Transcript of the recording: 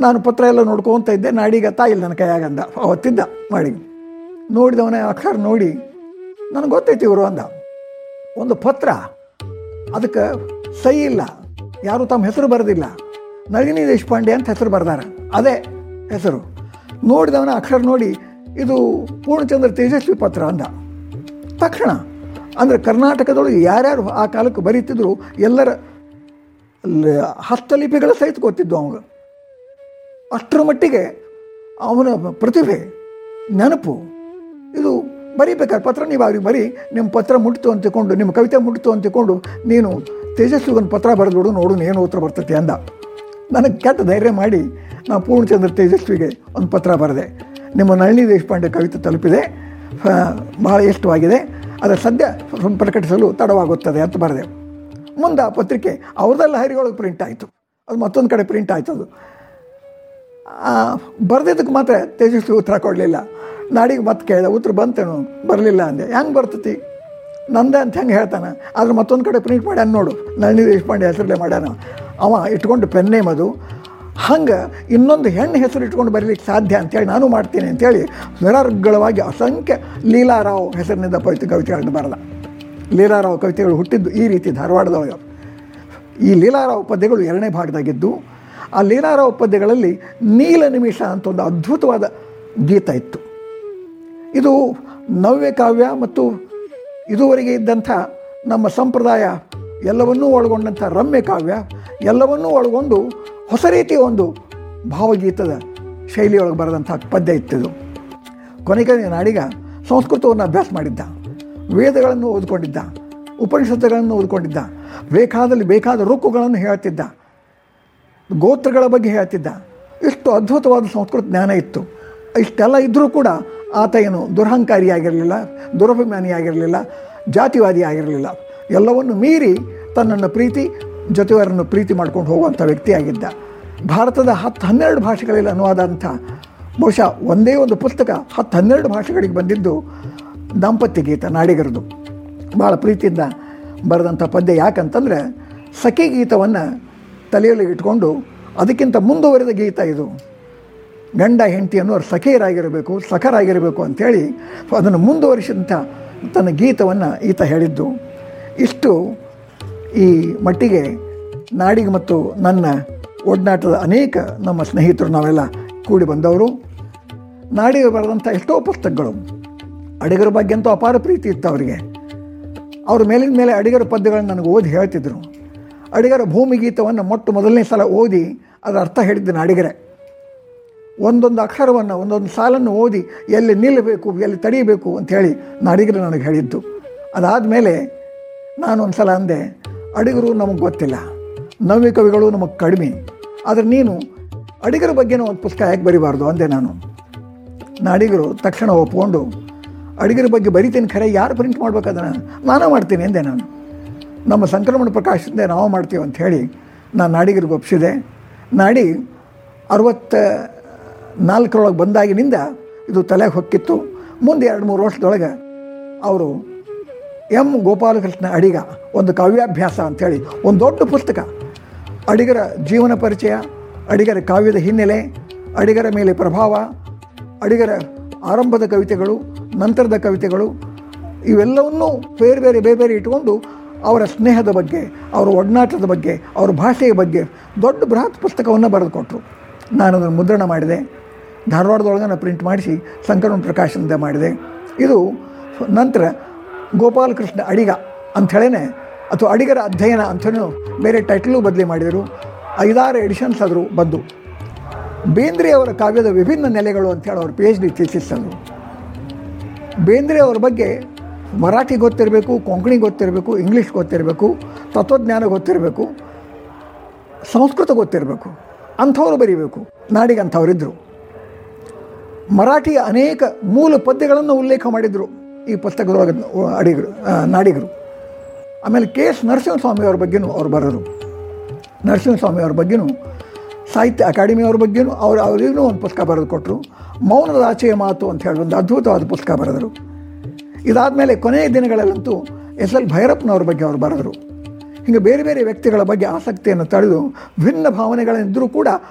ನಾನು ಪತ್ರ ಎಲ್ಲ ನೋಡ್ಕೊತ ಇದ್ದೆ ನಾಡಿಗೆ ತಾಯಿಲ್ಲ ನನ್ನ ಕೈಯಾಗಂದ ಅವತ್ತಿದ್ದ ಮಾಡಿ ನೋಡಿದವನೇ ಅಕ್ಷರ ನೋಡಿ ನನಗೆ ಗೊತ್ತೈತಿ ಇವರು ಅಂದ ಒಂದು ಪತ್ರ ಅದಕ್ಕೆ ಸಹಿ ಇಲ್ಲ ಯಾರು ತಮ್ಮ ಹೆಸರು ಬರೆದಿಲ್ಲ ನಳಿನಿ ದೇಶಪಾಂಡೆ ಅಂತ ಹೆಸರು ಬರ್ದಾರ ಅದೇ ಹೆಸರು ನೋಡಿದವನ ಅಕ್ಷರ ನೋಡಿ ಇದು ಪೂರ್ಣಚಂದ್ರ ತೇಜಸ್ವಿ ಪತ್ರ ಅಂದ ತಕ್ಷಣ ಅಂದರೆ ಕರ್ನಾಟಕದೊಳಗೆ ಯಾರ್ಯಾರು ಆ ಕಾಲಕ್ಕೆ ಬರೀತಿದ್ರು ಎಲ್ಲರ ಲ- ಹಸ್ತಲಿಪಿಗಳ ಸಹಿತ ಗೊತ್ತಿದ್ದು ಅವಾಗ ಅಷ್ಟರ ಮಟ್ಟಿಗೆ ಅವನ ಪ್ರತಿಭೆ ನೆನಪು ಇದು ಬರೀಬೇಕಾದ್ರೆ ಪತ್ರ ನೀವು ಅವ್ರಿಗೆ ಬರೀ ನಿಮ್ಮ ಪತ್ರ ಮುಟ್ತು ಅಂತ ತಿಳ್ಕೊಂಡು ನಿಮ್ಮ ಕವಿತೆ ಮುಟ್ತು ಅಂತ ತಿಳ್ಕೊಂಡು ನೀನು ತೇಜಸ್ವಿ ಒಂದು ಪತ್ರ ಬರೆದ್ಬಿಡು ನೋಡು ಏನು ಉತ್ತರ ಬರ್ತೈತಿ ಅಂದ ನನಗೆ ಕೆಟ್ಟ ಧೈರ್ಯ ಮಾಡಿ ನಾನು ಪೂರ್ಣಚಂದ್ರ ತೇಜಸ್ವಿಗೆ ಒಂದು ಪತ್ರ ಬರೆದೆ ನಿಮ್ಮ ನಳಿನಿ ದೇಶಪಾಂಡೆ ಕವಿತೆ ತಲುಪಿದೆ ಆ, ಬಹಳ ಇಷ್ಟವಾಗಿದೆ ಅದರ ಸದ್ಯ ಪ್ರಕಟಿಸಲು ತಡವಾಗುತ್ತದೆ ಅಂತ ಬರೆದೆ ಮುಂದೆ ಆ ಪತ್ರಿಕೆ ಅವ್ರದ್ದೆಲ್ಲ ಹರಿಗೊಳಗೆ ಪ್ರಿಂಟ್ ಆಯಿತು ಅದು ಮತ್ತೊಂದು ಕಡೆ ಪ್ರಿಂಟ್ ಆಯ್ತು ಅದು ಬರೆದಿದ್ದಕ್ಕೆ ಮಾತ್ರ ತೇಜಸ್ವಿ ಉತ್ತರ ಕೊಡಲಿಲ್ಲ ನಾಡಿಗೆ ಮತ್ತೆ ಕೇಳಿದೆ ಉತ್ತರ ಬಂತೇನು ಬರಲಿಲ್ಲ ಅಂದೆ ಹೆಂಗೆ ಬರ್ತತಿ ನಂದೆ ಅಂತ ಹೆಂಗೆ ಹೇಳ್ತಾನೆ ಆದ್ರೆ ಮತ್ತೊಂದು ಕಡೆ ಪ್ರಿಂಟ್ ಮಾಡ್ಯಾನ ನೋಡು ನಳಿನಿ ದೇಶಪಾಂಡೆ ಹೆಸರಲ್ಲೇ ಮಾಡ್ಯಾನ ಅವ ಇಟ್ಕೊಂಡು ಪೆನ್ನೇಮ್ ಅದು ಹಂಗೆ ಇನ್ನೊಂದು ಹೆಣ್ಣು ಹೆಸರು ಇಟ್ಕೊಂಡು ಬರಲಿಕ್ಕೆ ಸಾಧ್ಯ ಅಂತೇಳಿ ನಾನು ಮಾಡ್ತೀನಿ ಅಂತೇಳಿ ನಿರರ್ಗಳವಾಗಿ ಅಸಂಖ್ಯ ಲೀಲಾರಾವ್ ಹೆಸರಿನಿಂದ ಪವಿತ್ರ ಕವಿತೆಗಳನ್ನು ಬರೆದ ಲೀಲಾರಾವ್ ಕವಿತೆಗಳು ಹುಟ್ಟಿದ್ದು ಈ ರೀತಿ ಧಾರವಾಡದೊಳಗೆ ಈ ಲೀಲಾರಾವ್ ಪದ್ಯಗಳು ಎರಡನೇ ಭಾಗದಾಗಿದ್ದು ಆ ಲೀಲಾರಾವ್ ಪದ್ಯಗಳಲ್ಲಿ ನೀಲ ನಿಮಿಷ ಅಂತ ಒಂದು ಅದ್ಭುತವಾದ ಗೀತ ಇತ್ತು ಇದು ನವ್ಯ ಕಾವ್ಯ ಮತ್ತು ಇದುವರೆಗೆ ಇದ್ದಂಥ ನಮ್ಮ ಸಂಪ್ರದಾಯ ಎಲ್ಲವನ್ನೂ ಒಳಗೊಂಡಂಥ ರಮ್ಯ ಕಾವ್ಯ ಎಲ್ಲವನ್ನೂ ಒಳಗೊಂಡು ಹೊಸ ರೀತಿಯ ಒಂದು ಭಾವಗೀತದ ಶೈಲಿಯೊಳಗೆ ಬರೆದಂಥ ಪದ್ಯ ಇತ್ತಿದು ಕೊನೆಗೆ ನಾಡಿಗ ಸಂಸ್ಕೃತವನ್ನು ಅಭ್ಯಾಸ ಮಾಡಿದ್ದ ವೇದಗಳನ್ನು ಓದ್ಕೊಂಡಿದ್ದ ಉಪನಿಷತ್ತುಗಳನ್ನು ಓದ್ಕೊಂಡಿದ್ದ ಬೇಕಾದಲ್ಲಿ ಬೇಕಾದ ರುಕ್ಕುಗಳನ್ನು ಹೇಳ್ತಿದ್ದ ಗೋತ್ರಗಳ ಬಗ್ಗೆ ಹೇಳ್ತಿದ್ದ ಇಷ್ಟು ಅದ್ಭುತವಾದ ಸಂಸ್ಕೃತ ಜ್ಞಾನ ಇತ್ತು ಇಷ್ಟೆಲ್ಲ ಇದ್ದರೂ ಕೂಡ ಆತ ಏನು ದುರಹಂಕಾರಿಯಾಗಿರಲಿಲ್ಲ ದುರಭಿಮಾನಿಯಾಗಿರಲಿಲ್ಲ ಜಾತಿವಾದಿ ಆಗಿರಲಿಲ್ಲ ಎಲ್ಲವನ್ನು ಮೀರಿ ತನ್ನನ್ನು ಪ್ರೀತಿ ಜೊತೆಯವರನ್ನು ಪ್ರೀತಿ ಮಾಡ್ಕೊಂಡು ಹೋಗುವಂಥ ವ್ಯಕ್ತಿಯಾಗಿದ್ದ ಭಾರತದ ಹತ್ತು ಹನ್ನೆರಡು ಭಾಷೆಗಳಲ್ಲಿ ಅನುವಾದ ಅಂತ ಬಹುಶಃ ಒಂದೇ ಒಂದು ಪುಸ್ತಕ ಹತ್ತು ಹನ್ನೆರಡು ಭಾಷೆಗಳಿಗೆ ಬಂದಿದ್ದು ದಾಂಪತ್ಯ ಗೀತ ನಾಡಿಗರದು ಭಾಳ ಪ್ರೀತಿಯಿಂದ ಬರೆದಂಥ ಪದ್ಯ ಯಾಕಂತಂದರೆ ಸಖಿ ಗೀತವನ್ನು ತಲೆಯಲ್ಲಿ ಇಟ್ಕೊಂಡು ಅದಕ್ಕಿಂತ ಮುಂದುವರೆದ ಗೀತ ಇದು ಗಂಡ ಹೆಂಡತಿಯನ್ನು ಅವ್ರು ಸಖಿಯರಾಗಿರಬೇಕು ಸಖರಾಗಿರಬೇಕು ಅಂಥೇಳಿ ಅದನ್ನು ಮುಂದುವರಿಸಿದಂಥ ತನ್ನ ಗೀತವನ್ನು ಈತ ಹೇಳಿದ್ದು ಇಷ್ಟು ಈ ಮಟ್ಟಿಗೆ ನಾಡಿಗೆ ಮತ್ತು ನನ್ನ ಒಡನಾಟದ ಅನೇಕ ನಮ್ಮ ಸ್ನೇಹಿತರು ನಾವೆಲ್ಲ ಕೂಡಿ ಬಂದವರು ನಾಡಿಗೆ ಬರೆದಂಥ ಎಷ್ಟೋ ಪುಸ್ತಕಗಳು ಅಡಿಗರ ಬಗ್ಗೆ ಅಂತೂ ಅಪಾರ ಪ್ರೀತಿ ಇತ್ತು ಅವರಿಗೆ ಅವ್ರ ಮೇಲಿನ ಮೇಲೆ ಅಡಿಗರ ಪದ್ಯಗಳನ್ನು ನನಗೆ ಓದಿ ಹೇಳ್ತಿದ್ರು ಅಡಿಗರ ಭೂಮಿ ಗೀತವನ್ನು ಮೊಟ್ಟ ಮೊದಲನೇ ಸಲ ಓದಿ ಅದರ ಅರ್ಥ ಹೇಳಿದ್ದು ನಾಡಿಗರೇ ಒಂದೊಂದು ಅಕ್ಷರವನ್ನು ಒಂದೊಂದು ಸಾಲನ್ನು ಓದಿ ಎಲ್ಲಿ ನಿಲ್ಲಬೇಕು ಎಲ್ಲಿ ತಡೀಬೇಕು ಅಂಥೇಳಿ ನಾಡಿಗರು ನನಗೆ ಹೇಳಿದ್ದು ಅದಾದಮೇಲೆ ನಾನು ಒಂದು ಸಲ ಅಂದೆ ಅಡಿಗರು ನಮಗೆ ಗೊತ್ತಿಲ್ಲ ನವ್ಯ ಕವಿಗಳು ನಮಗೆ ಕಡಿಮೆ ಆದರೆ ನೀನು ಅಡಿಗರ ಬಗ್ಗೆನೂ ಒಂದು ಪುಸ್ತಕ ಯಾಕೆ ಬರಿಬಾರ್ದು ಅಂದೆ ನಾನು ನಾಡಿಗರು ತಕ್ಷಣ ಒಪ್ಕೊಂಡು ಅಡಿಗರ ಬಗ್ಗೆ ಬರಿತೀನಿ ಖರೆ ಯಾರು ಪ್ರಿಂಟ್ ಮಾಡ್ಬೇಕು ಅದನ್ನು ನಾನೇ ಮಾಡ್ತೀನಿ ಎಂದೆ ನಾನು ನಮ್ಮ ಸಂಕ್ರಮಣ ಪ್ರಕಾಶದಿಂದ ನಾವು ಮಾಡ್ತೀವಿ ಅಂತ ಹೇಳಿ ನಾನು ನಾಡಿಗರಿಗೆ ಒಪ್ಪಿಸಿದೆ ನಾಡಿ ಅರವತ್ತ ನಾಲ್ಕರೊಳಗೆ ಬಂದಾಗಿನಿಂದ ಇದು ತಲೆಗೆ ಹೊಕ್ಕಿತ್ತು ಮುಂದೆ ಎರಡು ಮೂರು ವರ್ಷದೊಳಗೆ ಅವರು ಎಂ ಗೋಪಾಲಕೃಷ್ಣ ಅಡಿಗ ಒಂದು ಕಾವ್ಯಾಭ್ಯಾಸ ಅಂಥೇಳಿ ಒಂದು ದೊಡ್ಡ ಪುಸ್ತಕ ಅಡಿಗರ ಜೀವನ ಪರಿಚಯ ಅಡಿಗರ ಕಾವ್ಯದ ಹಿನ್ನೆಲೆ ಅಡಿಗರ ಮೇಲೆ ಪ್ರಭಾವ ಅಡಿಗರ ಆರಂಭದ ಕವಿತೆಗಳು ನಂತರದ ಕವಿತೆಗಳು ಇವೆಲ್ಲವನ್ನೂ ಬೇರೆ ಬೇರೆ ಬೇರೆ ಬೇರೆ ಇಟ್ಕೊಂಡು ಅವರ ಸ್ನೇಹದ ಬಗ್ಗೆ ಅವರ ಒಡನಾಟದ ಬಗ್ಗೆ ಅವರ ಭಾಷೆಯ ಬಗ್ಗೆ ದೊಡ್ಡ ಬೃಹತ್ ಪುಸ್ತಕವನ್ನು ಬರೆದು ಕೊಟ್ಟರು ನಾನು ಅದನ್ನು ಮುದ್ರಣ ಮಾಡಿದೆ ಧಾರವಾಡದೊಳಗೆ ನಾನು ಪ್ರಿಂಟ್ ಮಾಡಿಸಿ ಸಂಕರಣ ಪ್ರಕಾಶನದ ಮಾಡಿದೆ ಇದು ನಂತರ ಗೋಪಾಲಕೃಷ್ಣ ಅಡಿಗ ಅಂಥೇಳೇ ಅಥವಾ ಅಡಿಗರ ಅಧ್ಯಯನ ಅಂಥೇಳಿ ಬೇರೆ ಟೈಟಲು ಬದಲಿ ಮಾಡಿದರು ಐದಾರು ಎಡಿಷನ್ಸ್ ಆದರೂ ಬಂದು ಬೇಂದ್ರೆ ಅವರ ಕಾವ್ಯದ ವಿಭಿನ್ನ ನೆಲೆಗಳು ಅಂತೇಳಿ ಅವ್ರ ಪಿ ಎಚ್ ಡಿ ಥೀಸಿಸ್ ಅದು ಬೇಂದ್ರೆ ಅವ್ರ ಬಗ್ಗೆ ಮರಾಠಿ ಗೊತ್ತಿರಬೇಕು ಕೊಂಕಣಿ ಗೊತ್ತಿರಬೇಕು ಇಂಗ್ಲೀಷ್ ಗೊತ್ತಿರಬೇಕು ತತ್ವಜ್ಞಾನ ಗೊತ್ತಿರಬೇಕು ಸಂಸ್ಕೃತ ಗೊತ್ತಿರಬೇಕು ಅಂಥವ್ರು ಬರೀಬೇಕು ನಾಡಿಗೆ ಅಂಥವರಿದ್ದರು ಮರಾಠಿಯ ಅನೇಕ ಮೂಲ ಪದ್ಯಗಳನ್ನು ಉಲ್ಲೇಖ ಮಾಡಿದರು ಈ ಪುಸ್ತಕದೊಳಗೆ ಅಡಿಗರು ಆ, ನಾಡಿಗರು ಆಮೇಲೆ ಕೆ ಎಸ್ ನರಸಿಂಹಸ್ವಾಮಿಯವ್ರ ಬಗ್ಗೆನೂ ಅವ್ರು ಬರೋರು ನರಸಿಂಹಸ್ವಾಮಿಯವ್ರ ಬಗ್ಗೆನೂ ಸಾಹಿತ್ಯ ಅಕಾಡೆಮಿಯವ್ರ ಬಗ್ಗೆನೂ ಅವ್ರು ಅವರಿಗೂ ಒಂದು ಪುಸ್ತಕ ಬರೆದು ಕೊಟ್ಟರು ಮೌನದ ಆಚೆಯ ಮಾತು ಅಂತ ಹೇಳಿ ಒಂದು ಅದ್ಭುತವಾದ ಪುಸ್ತಕ ಬರೆದರು ಇದಾದಮೇಲೆ ಕೊನೆಯ ದಿನಗಳಲ್ಲಂತೂ ಎಸ್ ಎಲ್ ಭೈರಪ್ಪನವ್ರ ಬಗ್ಗೆ ಅವರು ಬರೆದರು ಹೀಗೆ ಬೇರೆ ಬೇರೆ ವ್ಯಕ್ತಿಗಳ ಬಗ್ಗೆ ಆಸಕ್ತಿಯನ್ನು ತಳೆದು ಭಿನ್ನ ಭಾವನೆಗಳಿದ್ದರೂ ಕೂಡ